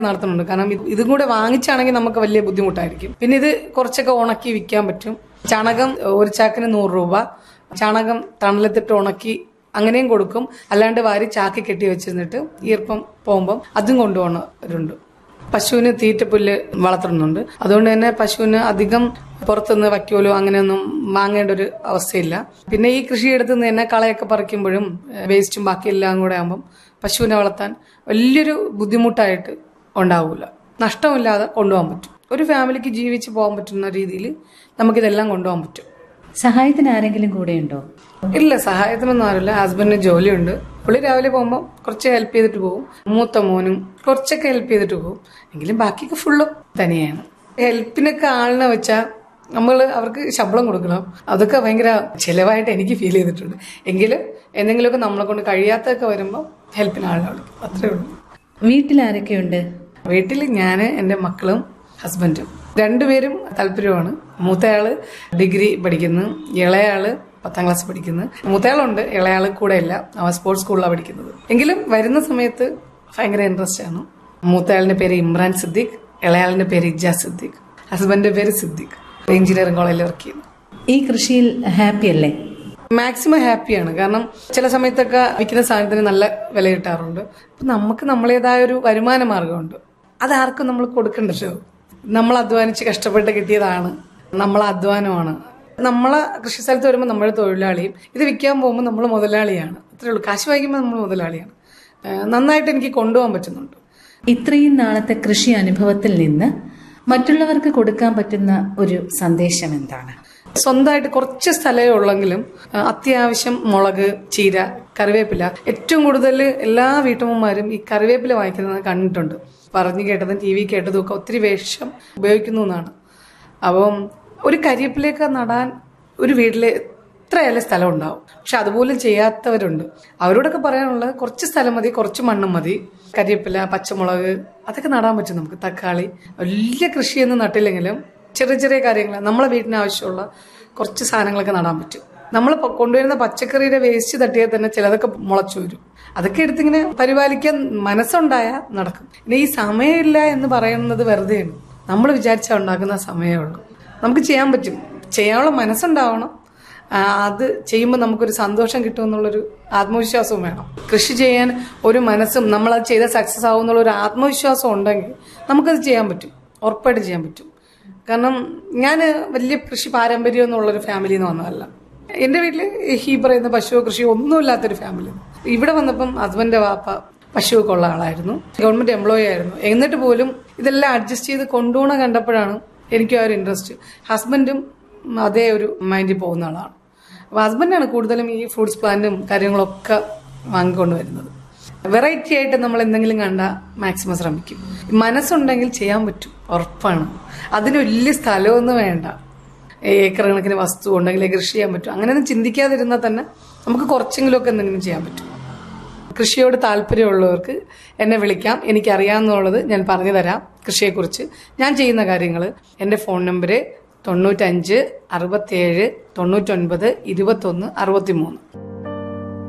നടത്തുന്നുണ്ട് കാരണം ഇത് ഇതും കൂടെ വാങ്ങിച്ചാണെങ്കിൽ നമുക്ക് വലിയ ബുദ്ധിമുട്ടായിരിക്കും പിന്നെ ഇത് കുറച്ചൊക്കെ ഉണക്കി വിൽക്കാൻ പറ്റും ചാണകം ഒരു ചാക്കിന് നൂറ് രൂപ ചാണകം തണലത്തിട്ട് ഉണക്കി അങ്ങനെയും കൊടുക്കും അല്ലാണ്ട് വാരി ചാക്കി കെട്ടി വെച്ചിരുന്നിട്ട് ഈർപ്പം പോകുമ്പം അതും കൊണ്ടുപോകുന്നവരുണ്ട് പശുവിന് തീറ്റപ്പുല്ല് വളർത്തുന്നുണ്ട് അതുകൊണ്ട് തന്നെ പശുവിന് അധികം പുറത്തുനിന്ന് വയ്ക്കോലോ അങ്ങനെയൊന്നും വാങ്ങേണ്ട ഒരു അവസ്ഥയില്ല പിന്നെ ഈ കൃഷിയെടുത്ത് നിന്ന് തന്നെ കളയൊക്കെ പറിക്കുമ്പോഴും വേസ്റ്റും ബാക്കിയെല്ലാം കൂടെ ആകുമ്പം പശുവിനെ വളർത്താൻ വലിയൊരു ബുദ്ധിമുട്ടായിട്ട് ഉണ്ടാവില്ല നഷ്ടമില്ലാതെ കൊണ്ടുപോകാൻ പറ്റും ഒരു ഫാമിലിക്ക് ജീവിച്ച് പോകാൻ പറ്റുന്ന രീതിയിൽ നമുക്കിതെല്ലാം കൊണ്ടുപോകാൻ പറ്റും സഹായത്തിന് ആരെങ്കിലും കൂടെയുണ്ടോ ഇല്ല സഹായത്തിനൊന്നും ആരില്ല ഹസ്ബൻഡിന് ജോലിയുണ്ട് പുള്ളി രാവിലെ പോകുമ്പോൾ കുറച്ച് ഹെൽപ്പ് ചെയ്തിട്ട് പോകും മൂത്ത മോനും കുറച്ചൊക്കെ ഹെൽപ്പ് ചെയ്തിട്ട് പോകും എങ്കിലും ബാക്കിയൊക്കെ ഫുള്ളും തനിയാണ് ഹെൽപ്പിനൊക്കെ ആളിനെ വെച്ചാൽ നമ്മൾ അവർക്ക് ശമ്പളം കൊടുക്കണം അതൊക്കെ ഭയങ്കര ചിലവായിട്ട് എനിക്ക് ഫീൽ ചെയ്തിട്ടുണ്ട് എങ്കിലും എന്തെങ്കിലുമൊക്കെ നമ്മളെ കൊണ്ട് കഴിയാത്തൊക്കെ വരുമ്പോൾ ഹെൽപ്പിന് ആളിനെ വിളിക്കും അത്രേ ഉള്ളൂ വീട്ടിൽ ആരൊക്കെയുണ്ട് വീട്ടിൽ ഞാൻ എൻ്റെ മക്കളും ഹസ്ബൻഡും രണ്ടുപേരും താല്പര്യമാണ് മൂത്തയാള് ഡിഗ്രി പഠിക്കുന്നു ഇളയാള് പത്താം ക്ലാസ് പഠിക്കുന്നു മൂത്തയാളുണ്ട് ഇളയാള് കൂടെ ഇല്ല അവൻ സ്പോർട്സ് സ്കൂളിലാണ് പഠിക്കുന്നത് എങ്കിലും വരുന്ന സമയത്ത് ഭയങ്കര ഇൻട്രസ്റ്റ് ആണ് മൂത്തയാളിന്റെ പേര് ഇമ്രാൻ സിദ്ദീഖ് ഇളയാളിന്റെ പേര് ഇജാസ് സിദ്ദീഖ് ഹസ്ബൻഡിന്റെ പേര് സിദ്ദീഖ് എഞ്ചിനീയറിംഗ് കോളേജിൽ വർക്ക് ചെയ്യുന്നു ഈ കൃഷിയിൽ ഹാപ്പി അല്ലേ മാക്സിമം ഹാപ്പിയാണ് കാരണം ചില സമയത്തൊക്കെ വിൽക്കുന്ന സാധനത്തിന് നല്ല വില കിട്ടാറുണ്ട് അപ്പൊ നമുക്ക് നമ്മളേതായ ഒരു വരുമാന മാർഗമുണ്ട് അതാർക്കും നമ്മൾ കൊടുക്കണ്ടല്ലോ നമ്മൾ അധ്വാനിച്ച് കഷ്ടപ്പെട്ട് കിട്ടിയതാണ് നമ്മളെ അധ്വാനമാണ് നമ്മളെ കൃഷി സ്ഥലത്ത് വരുമ്പോൾ നമ്മൾ തൊഴിലാളിയും ഇത് വിൽക്കാൻ പോകുമ്പോൾ നമ്മൾ മുതലാളിയാണ് അത്രേ ഉള്ളൂ കാശ് വാങ്ങിക്കുമ്പോൾ നമ്മൾ മുതലാളിയാണ് ഏഹ് നന്നായിട്ട് എനിക്ക് കൊണ്ടുപോകാൻ പറ്റുന്നുണ്ട് ഇത്രയും നാളത്തെ കൃഷി അനുഭവത്തിൽ നിന്ന് മറ്റുള്ളവർക്ക് കൊടുക്കാൻ പറ്റുന്ന ഒരു സന്ദേശം എന്താണ് സ്വന്തമായിട്ട് കുറച്ച് സ്ഥലമേ ഉള്ളെങ്കിലും ആ, അത്യാവശ്യം മുളക് ചീര കറിവേപ്പില ഏറ്റവും കൂടുതൽ എല്ലാ വീട്ടമ്മമാരും ഈ കറിവേപ്പില വാങ്ങിക്കുന്നത് കണ്ടിട്ടുണ്ട് പറഞ്ഞു കേട്ടതും ടി വി കേട്ടതും ഒക്കെ ഒത്തിരി വേഷം ഉപയോഗിക്കുന്നു എന്നാണ് അപ്പം ഒരു കരിവേപ്പിലേക്ക് നടാൻ ഒരു വീട്ടിൽ എത്രയായാലും സ്ഥലം ഉണ്ടാവും പക്ഷെ അതുപോലും ചെയ്യാത്തവരുണ്ട് അവരോടൊക്കെ പറയാനുള്ളത് കുറച്ച് സ്ഥലം മതി കുറച്ച് മണ്ണും മതി കരിവേപ്പില പച്ചമുളക് അതൊക്കെ നടാൻ പറ്റും നമുക്ക് തക്കാളി വലിയ കൃഷിയൊന്നും നട്ടില്ലെങ്കിലും ചെറിയ ചെറിയ കാര്യങ്ങൾ നമ്മളെ വീട്ടിന് ആവശ്യമുള്ള കുറച്ച് സാധനങ്ങളൊക്കെ നടാൻ പറ്റും നമ്മൾ പ- കൊണ്ടുവരുന്ന പച്ചക്കറിയുടെ വേസ്റ്റ് തട്ടിയാൽ തന്നെ ചിലതൊക്കെ മുളച്ചു വരും അതൊക്കെ എടുത്തിങ്ങനെ പരിപാലിക്കാൻ മനസ്സുണ്ടായാൽ നടക്കും പിന്നെ ഈ സമയമില്ല എന്ന് പറയുന്നത് വെറുതെയാണ് നമ്മൾ വിചാരിച്ചാൽ ഉണ്ടാക്കുന്ന സമയമേ ഉള്ളൂ നമുക്ക് ചെയ്യാൻ പറ്റും ചെയ്യാനുള്ള മനസ്സുണ്ടാവണം ആ, അത് ചെയ്യുമ്പോൾ നമുക്കൊരു സന്തോഷം കിട്ടുമെന്നുള്ളൊരു ആത്മവിശ്വാസവും വേണം കൃഷി ചെയ്യാൻ ഒരു മനസ്സും നമ്മൾ അത് ചെയ്താൽ സക്സസ് ആവും എന്നുള്ള ഒരു ആത്മവിശ്വാസം ഉണ്ടെങ്കിൽ നമുക്കത് ചെയ്യാൻ പറ്റും ഉറപ്പായിട്ട് ചെയ്യാൻ പറ്റും കാരണം ഞാൻ വലിയ കൃഷി പാരമ്പര്യം എന്നുള്ളൊരു ഫാമിലിയിൽ നിന്ന് വന്നതല്ല എൻ്റെ വീട്ടിൽ ഈ പറയുന്ന പശു കൃഷി ഒന്നുമില്ലാത്തൊരു ഫാമിലി ഇവിടെ വന്നപ്പം ഹസ്ബൻഡിന്റെ വാപ്പ പശുവൊക്കെ ഉള്ള ആളായിരുന്നു ഗവൺമെന്റ് എംപ്ലോയി ആയിരുന്നു എന്നിട്ട് പോലും ഇതെല്ലാം അഡ്ജസ്റ്റ് ചെയ്ത് കൊണ്ടുപോകണം കണ്ടപ്പോഴാണ് എനിക്ക് ആ ഒരു ഇൻട്രസ്റ്റ് ഹസ്ബൻഡും അതേ ഒരു മൈൻഡിൽ പോകുന്ന ആളാണ് അപ്പോൾ ഹസ്ബൻഡാണ് കൂടുതലും ഈ ഫ്രൂട്ട്സ് പ്ലാന്റും കാര്യങ്ങളൊക്കെ വാങ്ങിക്കൊണ്ട് വരുന്നത് വെറൈറ്റി ആയിട്ട് നമ്മൾ എന്തെങ്കിലും കണ്ട മാക്സിമം ശ്രമിക്കും മനസ്സുണ്ടെങ്കിൽ ചെയ്യാൻ പറ്റും ഉറപ്പാണ് അതിന് വലിയ സ്ഥലമൊന്നും വേണ്ട ഏക്കർ കണക്കിന് വസ്തു ഉണ്ടെങ്കിൽ കൃഷി ചെയ്യാൻ പറ്റും അങ്ങനെയൊന്നും ചിന്തിക്കാതിരുന്നാൽ തന്നെ നമുക്ക് കുറച്ചെങ്കിലുമൊക്കെ എന്തെങ്കിലും ചെയ്യാൻ പറ്റും കൃഷിയോട് താല്പര്യമുള്ളവർക്ക് എന്നെ വിളിക്കാം എനിക്കറിയാമെന്നുള്ളത് ഞാൻ പറഞ്ഞു തരാം കൃഷിയെക്കുറിച്ച് ഞാൻ ചെയ്യുന്ന കാര്യങ്ങൾ എൻ്റെ ഫോൺ നമ്പര് തൊണ്ണൂറ്റഞ്ച് അറുപത്തിയേഴ് തൊണ്ണൂറ്റൊൻപത് ഇരുപത്തൊന്ന് അറുപത്തിമൂന്ന്